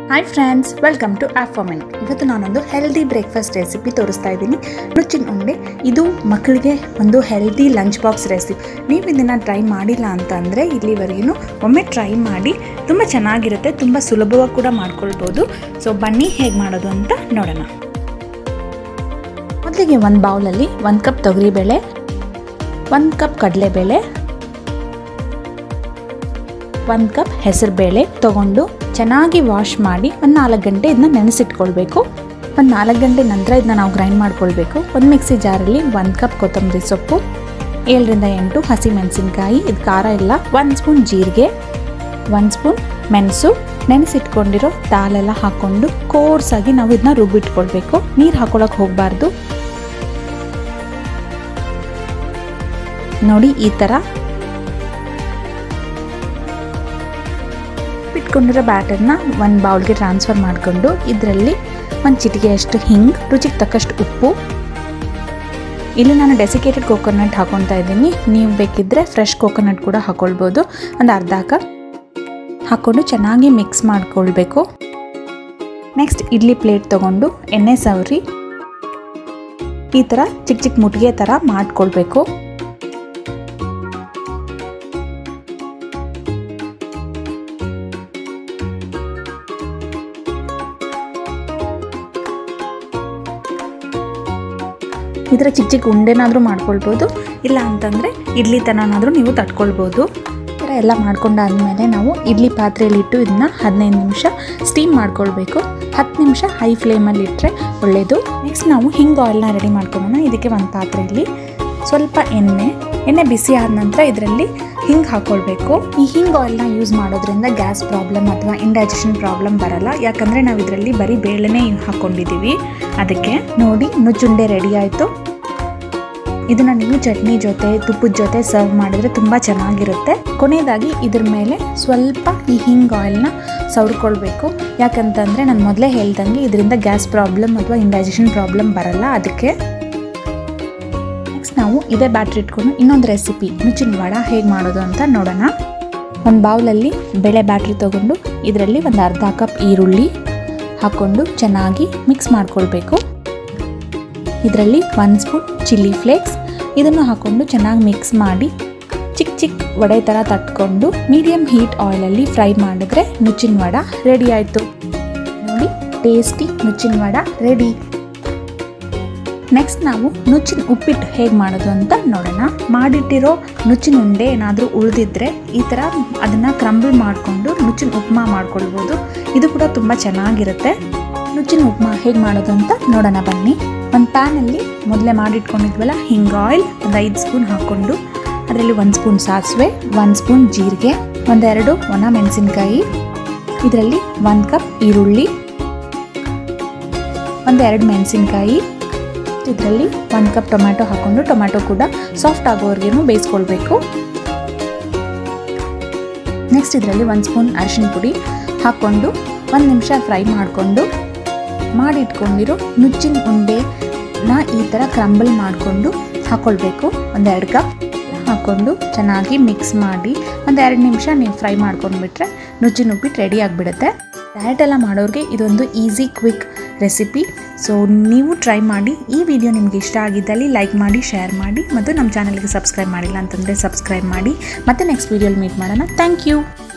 hi friends welcome to ಆಫೋಮೆನ್ ಇವತ್ತು ನಾನೊಂದು ಹೆಲ್ದಿ ಬ್ರೇಕ್ಫಾಸ್ಟ್ ರೆಸಿಪಿ ತೋರಿಸ್ತಾ ಇದ್ದೀನಿ ರುಚಿನ ಉಂಡೆ ಇದು ಮಕ್ಕಳಿಗೆ ಒಂದು ಹೆಲ್ದಿ ಲಂಚ್ ಬಾಕ್ಸ್ ರೆಸಿಪಿ ನೀವು ಇದನ್ನು ಟ್ರೈ ಮಾಡಿಲ್ಲ ಅಂತಂದರೆ ಇಲ್ಲಿವರೆಗೂ ಒಮ್ಮೆ ಟ್ರೈ ಮಾಡಿ ತುಂಬ ಚೆನ್ನಾಗಿರುತ್ತೆ ತುಂಬ ಸುಲಭವಾಗಿ ಕೂಡ ಮಾಡ್ಕೊಳ್ಬೋದು ಸೊ ಬನ್ನಿ ಹೇಗೆ ಮಾಡೋದು ಅಂತ ನೋಡೋಣ ಮೊದಲಿಗೆ ಒಂದು ಬೌಲಲ್ಲಿ ಒಂದು ಕಪ್ ತೊಗರಿಬೇಳೆ ಒಂದು ಕಪ್ ಕಡಲೆಬೇಳೆ ಒಂದು ಕಪ್ ಹೆಸರುಬೇಳೆ ತೊಗೊಂಡು ಚೆನ್ನಾಗಿ ವಾಶ್ ಮಾಡಿ ಒಂದು ನಾಲ್ಕು ಗಂಟೆ ಇದನ್ನ ನೆನೆಸಿಟ್ಕೊಳ್ಬೇಕು ಒಂದು ನಾಲ್ಕು ಗಂಟೆ ನಂತರ ಇದನ್ನ ನಾವು ಗ್ರೈಂಡ್ ಮಾಡ್ಕೊಳ್ಬೇಕು ಒಂದು ಮಿಕ್ಸಿ ಜಾರಲ್ಲಿ ಒಂದು ಕಪ್ ಕೊತ್ತಂಬರಿ ಸೊಪ್ಪು ಏಳರಿಂದ ಎಂಟು ಹಸಿ ಮೆಣಸಿನ್ಕಾಯಿ ಇದು ಖಾರ ಇಲ್ಲ ಒಂದು ಸ್ಪೂನ್ ಜೀರಿಗೆ ಒಂದು ಸ್ಪೂನ್ ಮೆಣಸು ನೆನೆಸಿಟ್ಕೊಂಡಿರೋ ದಾಲೆಲ್ಲ ಹಾಕ್ಕೊಂಡು ಕೋರ್ಸಾಗಿ ನಾವು ಇದನ್ನ ರುಬ್ಬಿಟ್ಕೊಳ್ಬೇಕು ನೀರು ಹಾಕೊಳಕ್ಕೆ ಹೋಗಬಾರ್ದು ನೋಡಿ ಈ ಥರ ಇಟ್ಕೊಂಡಿರೋ ಬ್ಯಾಟರ್ನ ಒಂದು ಬೌಲ್ಗೆ ಟ್ರಾನ್ಸ್ಫರ್ ಮಾಡಿಕೊಂಡು ಇದರಲ್ಲಿ ಒಂದು ಚಿಟಿಕೆಯಷ್ಟು ಹಿಂಗ್ ರುಚಿಗೆ ತಕ್ಕಷ್ಟು ಉಪ್ಪು ಇಲ್ಲಿ ನಾನು ಡೆಸಿಕೇಟೆಡ್ ಕೋಕೋನಟ್ ಹಾಕೊತಾ ಇದ್ದೀನಿ ನೀವು ಬೇಕಿದ್ದರೆ ಫ್ರೆಶ್ ಕೋಕೋನಟ್ ಕೂಡ ಹಾಕೊಳ್ಬೋದು ಒಂದು ಅರ್ಧ ಕಪ್ ಹಾಕ್ಕೊಂಡು ಚೆನ್ನಾಗಿ ಮಿಕ್ಸ್ ಮಾಡ್ಕೊಳ್ಬೇಕು ನೆಕ್ಸ್ಟ್ ಇಡ್ಲಿ ಪ್ಲೇಟ್ ತೊಗೊಂಡು ಎಣ್ಣೆ ಸವರಿ ಈ ಥರ ಚಿಕ್ಕ ಚಿಕ್ಕ ಮುಟ್ಟಿಗೆ ಥರ ಮಾಡ್ಕೊಳ್ಬೇಕು ಈ ಥರ ಚಿಕ್ಕ ಚಿಕ್ಕ ಉಂಡೆನಾದರೂ ಮಾಡ್ಕೊಳ್ಬೋದು ಇಲ್ಲ ಅಂತಂದರೆ ಇಡ್ಲಿ ತನನಾದರೂ ನೀವು ತಟ್ಕೊಳ್ಬೋದು ಈ ಥರ ಎಲ್ಲ ಮಾಡ್ಕೊಂಡಾದ್ಮೇಲೆ ನಾವು ಇಡ್ಲಿ ಪಾತ್ರೆಯಲ್ಲಿಟ್ಟು ಇದನ್ನ ಹದಿನೈದು ನಿಮಿಷ ಸ್ಟೀಮ್ ಮಾಡ್ಕೊಳ್ಬೇಕು ಹತ್ತು ನಿಮಿಷ ಹೈ ಫ್ಲೇಮಲ್ಲಿ ಇಟ್ಟರೆ ಒಳ್ಳೆಯದು ನೆಕ್ಸ್ಟ್ ನಾವು ಹಿಂಗೆ ಆಯಿಲ್ನ ರೆಡಿ ಮಾಡ್ಕೊಳ್ಳೋಣ ಇದಕ್ಕೆ ಒಂದು ಪಾತ್ರೆಯಲ್ಲಿ ಸ್ವಲ್ಪ ಎಣ್ಣೆ ಎಣ್ಣೆ ಬಿಸಿ ಆದ ನಂತರ ಇದರಲ್ಲಿ ಹಿಂಗೆ ಹಾಕ್ಕೊಳ್ಬೇಕು ಈ ಹಿಂಗ್ ಆಯಿಲ್ನ ಯೂಸ್ ಮಾಡೋದ್ರಿಂದ ಗ್ಯಾಸ್ ಪ್ರಾಬ್ಲಮ್ ಅಥವಾ ಇಂಡೈಜೆಷನ್ ಪ್ರಾಬ್ಲಮ್ ಬರಲ್ಲ ಯಾಕಂದರೆ ನಾವು ಇದರಲ್ಲಿ ಬರೀ ಬೇಳೆನೇ ಹಾಕ್ಕೊಂಡಿದ್ದೀವಿ ಅದಕ್ಕೆ ನೋಡಿ ನುಚ್ಚುಂಡೆ ರೆಡಿ ಆಯಿತು ಇದನ್ನು ನೀವು ಚಟ್ನಿ ಜೊತೆ ತುಪ್ಪದ ಜೊತೆ ಸರ್ವ್ ಮಾಡಿದ್ರೆ ತುಂಬ ಚೆನ್ನಾಗಿರುತ್ತೆ ಕೊನೆಯದಾಗಿ ಇದ್ರ ಮೇಲೆ ಸ್ವಲ್ಪ ಈ ಹಿಂಗ್ ಆಯಿಲ್ನ ಸವರ್ಕೊಳ್ಬೇಕು ಯಾಕಂತಂದರೆ ನಾನು ಮೊದಲೇ ಹೇಳ್ದಂಗೆ ಇದರಿಂದ ಗ್ಯಾಸ್ ಪ್ರಾಬ್ಲಮ್ ಅಥವಾ ಇಂಡೈಜೆಷನ್ ಪ್ರಾಬ್ಲಮ್ ಬರಲ್ಲ ಅದಕ್ಕೆ ನೆಕ್ಸ್ಟ್ ನಾವು ಇದೇ ಬ್ಯಾಟ್ರಿ ಇಟ್ಕೊಂಡು ಇನ್ನೊಂದು ರೆಸಿಪಿ ನುಚ್ಚಿನ ವಡ ಹೇಗೆ ಮಾಡೋದು ಅಂತ ನೋಡೋಣ ಒಂದು ಬೌಲಲ್ಲಿ ಬೇಳೆ ಬ್ಯಾಟ್ರಿ ತೊಗೊಂಡು ಇದರಲ್ಲಿ ಒಂದು ಅರ್ಧ ಕಪ್ ಈರುಳ್ಳಿ ಹಾಕ್ಕೊಂಡು ಚೆನ್ನಾಗಿ ಮಿಕ್ಸ್ ಮಾಡ್ಕೊಳ್ಬೇಕು ಇದರಲ್ಲಿ ಒಂದು ಸ್ಪೂನ್ ಚಿಲ್ಲಿ ಫ್ಲೇಕ್ಸ್ ಇದನ್ನು ಹಾಕ್ಕೊಂಡು ಚೆನ್ನಾಗಿ ಮಿಕ್ಸ್ ಮಾಡಿ ಚಿಕ್ಕ ಚಿಕ್ಕ ವಡೆ ಥರ ತಟ್ಕೊಂಡು ಮೀಡಿಯಮ್ ಹೀಟ್ ಆಯಿಲಲ್ಲಿ ಫ್ರೈ ಮಾಡಿದ್ರೆ ನುಚ್ಚಿನ ವಡ ರೆಡಿ ಆಯಿತು ನೋಡಿ ಟೇಸ್ಟಿ ನುಚ್ಚಿನ ವಡ ರೆಡಿ ನೆಕ್ಸ್ಟ್ ನಾವು ನುಚ್ಚಿನ ಉಪ್ಪಿಟ್ಟು ಹೇಗೆ ಮಾಡೋದು ಅಂತ ನೋಡೋಣ ಮಾಡಿಟ್ಟಿರೋ ನುಚ್ಚಿನ ಉಂಡೆ ಏನಾದರೂ ಉಳಿದಿದ್ರೆ ಈ ಥರ ಅದನ್ನು ಕ್ರಂಬಲ್ ಮಾಡಿಕೊಂಡು ನುಚ್ಚಿನ ಉಪ್ಮಾ ಮಾಡ್ಕೊಳ್ಬೋದು ಇದು ಕೂಡ ತುಂಬ ಚೆನ್ನಾಗಿರುತ್ತೆ ನುಚ್ಚಿನ ಉಪ್ಮಾ ಹೇಗೆ ಮಾಡೋದು ಅಂತ ನೋಡೋಣ ಬನ್ನಿ ಒಂದು ಪ್ಯಾನಲ್ಲಿ ಮೊದಲೇ ಮಾಡಿಟ್ಕೊಂಡಿದ್ವಲ್ಲ ಹಿಂಗೆ ಆಯಿಲ್ ಒಂದು ಐದು ಸ್ಪೂನ್ ಹಾಕ್ಕೊಂಡು ಅದರಲ್ಲಿ ಒಂದು ಸ್ಪೂನ್ ಸಾಸಿವೆ ಒಂದು ಸ್ಪೂನ್ ಜೀರಿಗೆ ಒಂದೆರಡು ಒಣ ಮೆಣಸಿನ್ಕಾಯಿ ಇದರಲ್ಲಿ ಒಂದು ಕಪ್ ಈರುಳ್ಳಿ ಒಂದೆರಡು ಮೆಣಸಿನ್ಕಾಯಿ ಇದರಲ್ಲಿ ಒಂದು ಕಪ್ ಟೊಮ್ಯಾಟೊ ಹಾಕ್ಕೊಂಡು ಟೊಮ್ಯಾಟೊ ಕೂಡ ಸಾಫ್ಟ್ ಆಗೋವರೆಗೂ ಬೇಯಿಸ್ಕೊಳ್ಬೇಕು ನೆಕ್ಸ್ಟ್ ಇದರಲ್ಲಿ ಒಂದು ಸ್ಪೂನ್ ಅರಿಶಿನ ಪುಡಿ ಹಾಕ್ಕೊಂಡು ಒಂದು ನಿಮಿಷ ಫ್ರೈ ಮಾಡಿಕೊಂಡು ಮಾಡಿಟ್ಕೊಂಡಿರೋ ನುಚ್ಚಿನ ಉಂಡೆನ ಈ ಥರ ಕ್ರಂಬಲ್ ಮಾಡಿಕೊಂಡು ಹಾಕ್ಕೊಳ್ಬೇಕು ಒಂದೆರಡು ಕಪ್ ಹಾಕ್ಕೊಂಡು ಚೆನ್ನಾಗಿ ಮಿಕ್ಸ್ ಮಾಡಿ ಒಂದೆರಡು ನಿಮಿಷ ನೀವು ಫ್ರೈ ಮಾಡ್ಕೊಂಡ್ಬಿಟ್ರೆ ನುಚ್ಚಿನ ಉಪ್ಪಿಟ್ಟು ರೆಡಿ ಆಗಿಬಿಡುತ್ತೆ ಡಯಟ್ ಎಲ್ಲ ಮಾಡೋರಿಗೆ ಇದೊಂದು ಈಸಿ ಕ್ವಿಕ್ ರೆಸಿಪಿ ಸೊ ನೀವು ಟ್ರೈ ಮಾಡಿ ಈ ವಿಡಿಯೋ ನಿಮಗೆ ಇಷ್ಟ ಆಗಿದ್ದಲ್ಲಿ ಲೈಕ್ ಮಾಡಿ ಶೇರ್ ಮಾಡಿ ಮತ್ತು ನಮ್ಮ ಚಾನಲ್ಗೆ ಸಬ್ಸ್ಕ್ರೈಬ್ ಮಾಡಿಲ್ಲ ಅಂತಂದರೆ ಸಬ್ಸ್ಕ್ರೈಬ್ ಮಾಡಿ ಮತ್ತೆ ನೆಕ್ಸ್ಟ್ ವೀಡಿಯೋಲಿ ಮೀಟ್ ಮಾಡೋಣ ಥ್ಯಾಂಕ್ ಯು